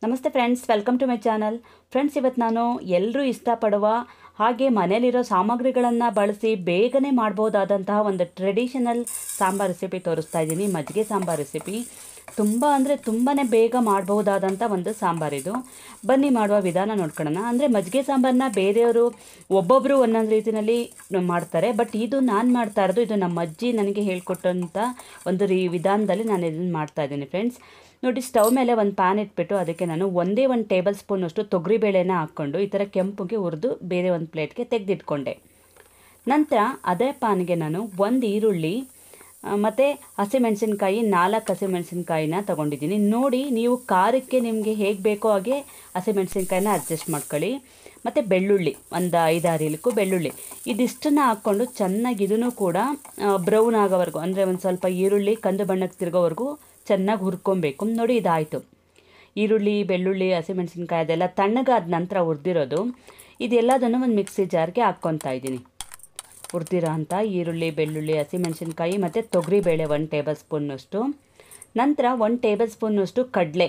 ನಮಸ್ತೆ friends welcome to my channel friends ಇವತ್ತು ನಾನು ಎಲ್ಲರೂ ಇಷ್ಟಪಡುವ ಹಾಗೆ ಮನೇಲಿರೋ ಸಾಮಗ್ರಿಗಳನ್ನು ಬಳಸಿ ಬೇಗನೆ ಮಾಡ್ಬೋದಾದಂತಹ ಒಂದು ಟ್ರೆಡಿಷನಲ್ ಸಾಂಬಾರ್ ರೆಸಿಪಿ ತೋರಿಸ್ತಾ ಇದ್ದೀನಿ ಮಜ್ಜಿಗೆ ಸಾಂಬಾರ್ ರೆಸಿಪಿ ತುಂಬ ಅಂದರೆ ತುಂಬಾ ಬೇಗ ಮಾಡ್ಬೋದಾದಂಥ ಒಂದು ಸಾಂಬಾರಿದು ಬನ್ನಿ ಮಾಡುವ ವಿಧಾನ ನೋಡ್ಕೊಳ್ಳೋಣ ಅಂದರೆ ಮಜ್ಜಿಗೆ ಸಾಂಬಾರನ್ನ ಬೇರೆಯವರು ಒಬ್ಬೊಬ್ಬರು ಒಂದೊಂದು ರೀತಿಯಲ್ಲಿ ಮಾಡ್ತಾರೆ ಬಟ್ ಇದು ನಾನು ಮಾಡ್ತಾ ಇರೋದು ಇದು ನಮ್ಮ ಅಜ್ಜಿ ನನಗೆ ಹೇಳ್ಕೊಟ್ಟಂಥ ಒಂದು ರೀ ವಿಧಾನದಲ್ಲಿ ನಾನು ಇದನ್ನು ಮಾಡ್ತಾ ಇದ್ದೀನಿ ಫ್ರೆಂಡ್ಸ್ ನೋಡಿ ಸ್ಟವ್ ಮೇಲೆ ಒಂದು ಪ್ಯಾನ್ ಇಟ್ಬಿಟ್ಟು ಅದಕ್ಕೆ ನಾನು ಒಂದೇ ಒಂದು ಟೇಬಲ್ ಸ್ಪೂನಷ್ಟು ತೊಗರಿಬೇಳೆನ ಹಾಕ್ಕೊಂಡು ಈ ಥರ ಕೆಂಪುಗೆ ಹುರಿದು ಬೇರೆ ಒಂದು ಪ್ಲೇಟ್ಗೆ ತೆಗೆದಿಟ್ಕೊಂಡೆ ನಂತರ ಅದೇ ಪ್ಯಾನ್ಗೆ ನಾನು ಒಂದು ಈರುಳ್ಳಿ ಮತ್ತು ಹಸಿಮೆಣಸಿನ್ಕಾಯಿ ನಾಲ್ಕು ಹಸಿಮೆಣಸಿನ್ಕಾಯಿನ ತೊಗೊಂಡಿದ್ದೀನಿ ನೋಡಿ ನೀವು ಖಾರಕ್ಕೆ ನಿಮಗೆ ಹೇಗೆ ಬೇಕೋ ಹಾಗೆ ಹಸಿಮೆಣಸಿನ್ಕಾಯಿನ ಅಡ್ಜಸ್ಟ್ ಮಾಡ್ಕೊಳ್ಳಿ ಮತ್ತು ಬೆಳ್ಳುಳ್ಳಿ ಒಂದು ಐದಾರು ಇಲಕ್ಕೂ ಬೆಳ್ಳುಳ್ಳಿ ಇದಿಷ್ಟನ್ನು ಹಾಕ್ಕೊಂಡು ಚೆನ್ನಾಗಿ ಇದನ್ನು ಕೂಡ ಬ್ರೌನ್ ಆಗೋವರೆಗೂ ಅಂದರೆ ಒಂದು ಸ್ವಲ್ಪ ಈರುಳ್ಳಿ ಕಂದು ಬಣ್ಣಕ್ಕೆ ತಿರುಗೋವರೆಗೂ ಚೆನ್ನಾಗಿ ಹುರ್ಕೊಬೇಕು ನೋಡಿ ಇದಾಯಿತು ಈರುಳ್ಳಿ ಬೆಳ್ಳುಳ್ಳಿ ಹಸಿಮೆಣಸಿನ್ಕಾಯಿ ಅದೆಲ್ಲ ತಣ್ಣಗಾದ ನಂತರ ಹುರಿದಿರೋದು ಇದೆಲ್ಲದನ್ನು ಒಂದು ಮಿಕ್ಸಿ ಜಾರ್ಗೆ ಹಾಕ್ಕೊತಾ ಇದ್ದೀನಿ ಹುರಿದಿರೋ ಅಂಥ ಈರುಳ್ಳಿ ಬೆಳ್ಳುಳ್ಳಿ ಹಸಿಮೆಣಸಿನ್ಕಾಯಿ ಮತ್ತು ತೊಗರಿಬೇಳೆ ಒಂದು ಟೇಬಲ್ ಸ್ಪೂನ್ನಷ್ಟು ನಂತರ ಒಂದು ಟೇಬಲ್ ಸ್ಪೂನ್ನಷ್ಟು ಕಡಲೆ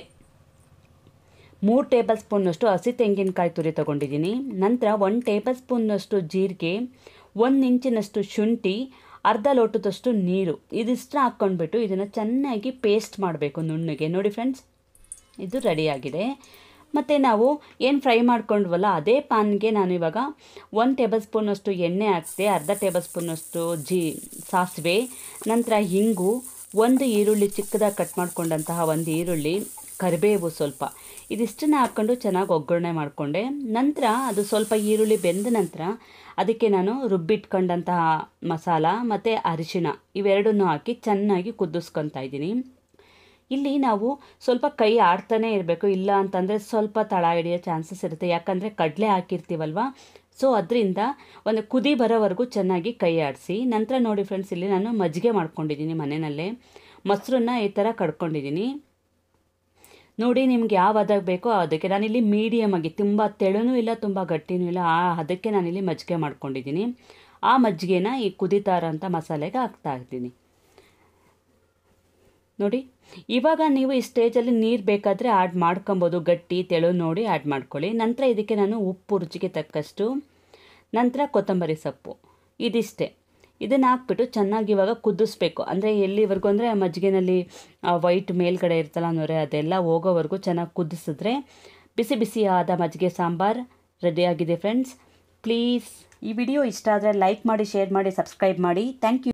ಮೂರು ಟೇಬಲ್ ಸ್ಪೂನ್ನಷ್ಟು ಹಸಿ ತೆಂಗಿನಕಾಯಿ ತುರಿ ತೊಗೊಂಡಿದ್ದೀನಿ ನಂತರ ಒಂದು ಟೇಬಲ್ ಸ್ಪೂನ್ನಷ್ಟು ಜೀರಿಗೆ ಒಂದು ಇಂಚಿನಷ್ಟು ಶುಂಠಿ ಅರ್ಧ ಲೋಟದಷ್ಟು ನೀರು ಇದಿಷ್ಟು ಹಾಕ್ಕೊಂಡ್ಬಿಟ್ಟು ಇದನ್ನು ಚೆನ್ನಾಗಿ ಪೇಸ್ಟ್ ಮಾಡಬೇಕು ನುಣ್ಣಗೆ ನೋಡಿ ಫ್ರೆಂಡ್ಸ್ ಇದು ರೆಡಿಯಾಗಿದೆ ಮತ್ತು ನಾವು ಏನು ಫ್ರೈ ಮಾಡ್ಕೊಂಡ್ವಲ್ಲ ಅದೇ ಪಾನ್ಗೆ ನಾನು ಇವಾಗ ಒಂದು ಟೇಬಲ್ ಸ್ಪೂನಷ್ಟು ಎಣ್ಣೆ ಹಾಕಿದೆ ಅರ್ಧ ಟೇಬಲ್ ಸ್ಪೂನಷ್ಟು ಜೀ ಸಾಸಿವೆ ನಂತರ ಹಿಂಗು ಒಂದು ಈರುಳ್ಳಿ ಚಿಕ್ಕದಾಗಿ ಕಟ್ ಮಾಡ್ಕೊಂಡಂತಹ ಒಂದು ಈರುಳ್ಳಿ ಕರಿಬೇವು ಸ್ವಲ್ಪ ಇದಿಷ್ಟನ್ನು ಹಾಕ್ಕೊಂಡು ಚೆನ್ನಾಗಿ ಒಗ್ಗರಣೆ ಮಾಡಿಕೊಂಡೆ ನಂತರ ಅದು ಸ್ವಲ್ಪ ಈರುಳ್ಳಿ ಬೆಂದ ನಂತರ ಅದಕ್ಕೆ ನಾನು ರುಬ್ಬಿಟ್ಕೊಂಡಂತಹ ಮಸಾಲ ಮತ್ತು ಅರಿಶಿಣ ಇವೆರಡನ್ನೂ ಹಾಕಿ ಚೆನ್ನಾಗಿ ಕುದಿಸ್ಕೊತಾ ಇದ್ದೀನಿ ಇಲ್ಲಿ ನಾವು ಸ್ವಲ್ಪ ಕೈ ಆಡ್ತಾನೆ ಇರಬೇಕು ಇಲ್ಲ ಅಂತಂದರೆ ಸ್ವಲ್ಪ ತಳ ಹಿಡಿಯೋ ಚಾನ್ಸಸ್ ಇರುತ್ತೆ ಯಾಕಂದರೆ ಕಡಲೆ ಹಾಕಿರ್ತೀವಲ್ವ ಸೊ ಅದರಿಂದ ಒಂದು ಕುದಿ ಬರೋವರೆಗೂ ಚೆನ್ನಾಗಿ ಕೈ ಆಡಿಸಿ ನಂತರ ನೋಡಿ ಫ್ರೆಂಡ್ಸ್ ಇಲ್ಲಿ ನಾನು ಮಜ್ಜಿಗೆ ಮಾಡ್ಕೊಂಡಿದ್ದೀನಿ ಮನೆಯಲ್ಲೇ ಮೊಸರನ್ನ ಈ ಥರ ಕಡ್ಕೊಂಡಿದ್ದೀನಿ ನೋಡಿ ನಿಮ್ಗೆ ಯಾವ ಹದ ಬೇಕೋ ಅದಕ್ಕೆ ನಾನಿಲ್ಲಿ ಮೀಡಿಯಮ್ ಆಗಿ ತುಂಬ ತೆಳುನೂ ಇಲ್ಲ ತುಂಬ ಗಟ್ಟಿನೂ ಇಲ್ಲ ಆ ಅದಕ್ಕೆ ನಾನಿಲ್ಲಿ ಮಜ್ಜಿಗೆ ಮಾಡ್ಕೊಂಡಿದ್ದೀನಿ ಆ ಮಜ್ಜಿಗೆನ ಈ ಕುದಿತಾ ಇರೋಂಥ ಮಸಾಲೆಗೆ ಹಾಕ್ತಾ ಇದ್ದೀನಿ ನೋಡಿ ಇವಾಗ ನೀವು ಈ ಸ್ಟೇಜಲ್ಲಿ ನೀರು ಬೇಕಾದರೆ ಆ್ಯಡ್ ಮಾಡ್ಕೊಬೋದು ಗಟ್ಟಿ ತೆಳು ನೋಡಿ ಆ್ಯಡ್ ಮಾಡ್ಕೊಳ್ಳಿ ನಂತರ ಇದಕ್ಕೆ ನಾನು ಉಪ್ಪು ರುಚಿಗೆ ತಕ್ಕಷ್ಟು ನಂತರ ಕೊತ್ತಂಬರಿ ಸೊಪ್ಪು ಇದಿಷ್ಟೇ ಇದನ್ನು ಹಾಕ್ಬಿಟ್ಟು ಚೆನ್ನಾಗಿ ಇವಾಗ ಕುದಿಸ್ಬೇಕು ಅಂದರೆ ಎಲ್ಲಿವರೆಗೂ ಅಂದರೆ ಮಜ್ಜಿಗೆನಲ್ಲಿ ವೈಟ್ ಮೇಲ್ಗಡೆ ಇರ್ತಲ್ಲ ನೊರೆ ಅದೆಲ್ಲ ಹೋಗೋವರೆಗೂ ಚೆನ್ನಾಗಿ ಕುದಿಸಿದ್ರೆ ಬಿಸಿ ಬಿಸಿಯಾದ ಮಜ್ಜಿಗೆ ಸಾಂಬಾರು ರೆಡಿಯಾಗಿದೆ ಫ್ರೆಂಡ್ಸ್ ಪ್ಲೀಸ್ ಈ ವಿಡಿಯೋ ಇಷ್ಟ ಆದರೆ ಲೈಕ್ ಮಾಡಿ ಶೇರ್ ಮಾಡಿ ಸಬ್ಸ್ಕ್ರೈಬ್ ಮಾಡಿ ಥ್ಯಾಂಕ್ ಯು